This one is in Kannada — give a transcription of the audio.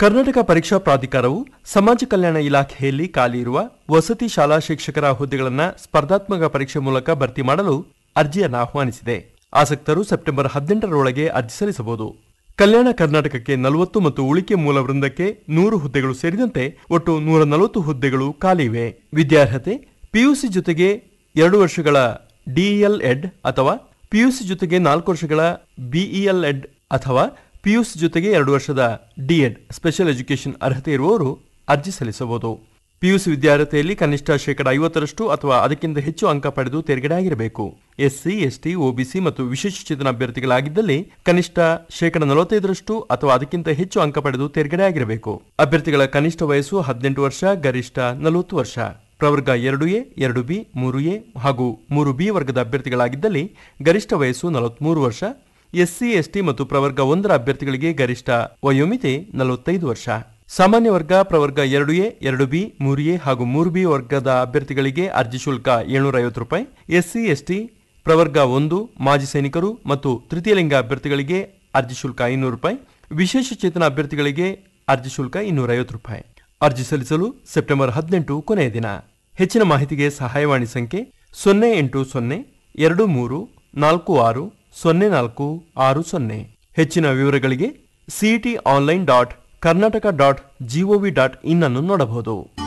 ಕರ್ನಾಟಕ ಪರೀಕ್ಷಾ ಪ್ರಾಧಿಕಾರವು ಸಮಾಜ ಕಲ್ಯಾಣ ಇಲಾಖೆಯಲ್ಲಿ ಖಾಲಿ ಇರುವ ವಸತಿ ಶಾಲಾ ಶಿಕ್ಷಕರ ಹುದ್ದೆಗಳನ್ನು ಸ್ಪರ್ಧಾತ್ಮಕ ಪರೀಕ್ಷೆ ಮೂಲಕ ಭರ್ತಿ ಮಾಡಲು ಅರ್ಜಿಯನ್ನು ಆಹ್ವಾನಿಸಿದೆ ಆಸಕ್ತರು ಸೆಪ್ಟೆಂಬರ್ ಹದಿನೆಂಟರೊಳಗೆ ಅರ್ಜಿ ಸಲ್ಲಿಸಬಹುದು ಕಲ್ಯಾಣ ಕರ್ನಾಟಕಕ್ಕೆ ನಲವತ್ತು ಮತ್ತು ಉಳಿಕೆ ಮೂಲ ವೃಂದಕ್ಕೆ ನೂರು ಹುದ್ದೆಗಳು ಸೇರಿದಂತೆ ಒಟ್ಟು ನೂರ ನಲವತ್ತು ಹುದ್ದೆಗಳು ಖಾಲಿ ಇವೆ ವಿದ್ಯಾರ್ಹತೆ ಪಿಯುಸಿ ಜೊತೆಗೆ ಎರಡು ವರ್ಷಗಳ ಡಿಇಎಲ್ ಎಡ್ ಅಥವಾ ಪಿಯುಸಿ ಜೊತೆಗೆ ನಾಲ್ಕು ವರ್ಷಗಳ ಬಿಇಎಲ್ ಎಡ್ ಅಥವಾ ಪಿಯುಸಿ ಜೊತೆಗೆ ಎರಡು ವರ್ಷದ ಡಿಎಡ್ ಸ್ಪೆಷಲ್ ಎಜುಕೇಷನ್ ಅರ್ಹತೆ ಇರುವವರು ಅರ್ಜಿ ಸಲ್ಲಿಸಬಹುದು ಪಿಯುಸಿ ವಿದ್ಯಾರ್ಹತೆಯಲ್ಲಿ ಕನಿಷ್ಠ ಶೇಕಡ ಐವತ್ತರಷ್ಟು ಅಥವಾ ಅದಕ್ಕಿಂತ ಹೆಚ್ಚು ಅಂಕ ಪಡೆದು ತೆರಗಡೆ ಆಗಿರಬೇಕು ಎಸ್ಸಿ ಎಸ್ಟಿ ಒಬಿಸಿ ಮತ್ತು ವಿಶೇಷಚೇತನ ಅಭ್ಯರ್ಥಿಗಳಾಗಿದ್ದಲ್ಲಿ ಕನಿಷ್ಠ ಶೇಕಡ ನಲವತ್ತೈದರಷ್ಟು ಅಥವಾ ಅದಕ್ಕಿಂತ ಹೆಚ್ಚು ಅಂಕ ಪಡೆದು ತೆರಗಡೆ ಆಗಿರಬೇಕು ಅಭ್ಯರ್ಥಿಗಳ ಕನಿಷ್ಠ ವಯಸ್ಸು ಹದಿನೆಂಟು ವರ್ಷ ಗರಿಷ್ಠ ನಲವತ್ತು ವರ್ಷ ಪ್ರವರ್ಗ ಎರಡು ಎ ಎರಡು ಬಿ ಮೂರು ಎ ಹಾಗೂ ಮೂರು ಬಿ ವರ್ಗದ ಅಭ್ಯರ್ಥಿಗಳಾಗಿದ್ದಲ್ಲಿ ಗರಿಷ್ಠ ವಯಸ್ಸು ನಲವತ್ಮೂರು ವರ್ಷ ಎಸ್ಸಿ ಎಸ್ಟಿ ಮತ್ತು ಪ್ರವರ್ಗ ಒಂದರ ಅಭ್ಯರ್ಥಿಗಳಿಗೆ ಗರಿಷ್ಠ ವಯೋಮಿತಿ ನಲವತ್ತೈದು ವರ್ಷ ಸಾಮಾನ್ಯ ವರ್ಗ ಪ್ರವರ್ಗ ಎರಡು ಎ ಎರಡು ಬಿ ಮೂರು ಎ ಹಾಗೂ ಮೂರು ಬಿ ವರ್ಗದ ಅಭ್ಯರ್ಥಿಗಳಿಗೆ ಅರ್ಜಿ ಶುಲ್ಕ ಏಳ್ನೂರ ಐವತ್ತು ರೂಪಾಯಿ ಎಸ್ಸಿ ಎಸ್ಟಿ ಪ್ರವರ್ಗ ಒಂದು ಮಾಜಿ ಸೈನಿಕರು ಮತ್ತು ತೃತೀಯ ಲಿಂಗ ಅಭ್ಯರ್ಥಿಗಳಿಗೆ ಅರ್ಜಿ ಶುಲ್ಕ ಐನೂರು ರೂಪಾಯಿ ವಿಶೇಷ ಚೇತನ ಅಭ್ಯರ್ಥಿಗಳಿಗೆ ಅರ್ಜಿ ಶುಲ್ಕ ಇನ್ನೂರ ಐವತ್ತು ರೂಪಾಯಿ ಅರ್ಜಿ ಸಲ್ಲಿಸಲು ಸೆಪ್ಟೆಂಬರ್ ಹದಿನೆಂಟು ಕೊನೆಯ ದಿನ ಹೆಚ್ಚಿನ ಮಾಹಿತಿಗೆ ಸಹಾಯವಾಣಿ ಸಂಖ್ಯೆ ಸೊನ್ನೆ ಎಂಟು ಸೊನ್ನೆ ಎರಡು ಮೂರು ನಾಲ್ಕು ಆರು ಸೊನ್ನೆ ನಾಲ್ಕು ಆರು ಸೊನ್ನೆ ಹೆಚ್ಚಿನ ವಿವರಗಳಿಗೆ CET online dot Karnataka dot G O V dot in ಅನ್ನು ನೋಡಬಹುದು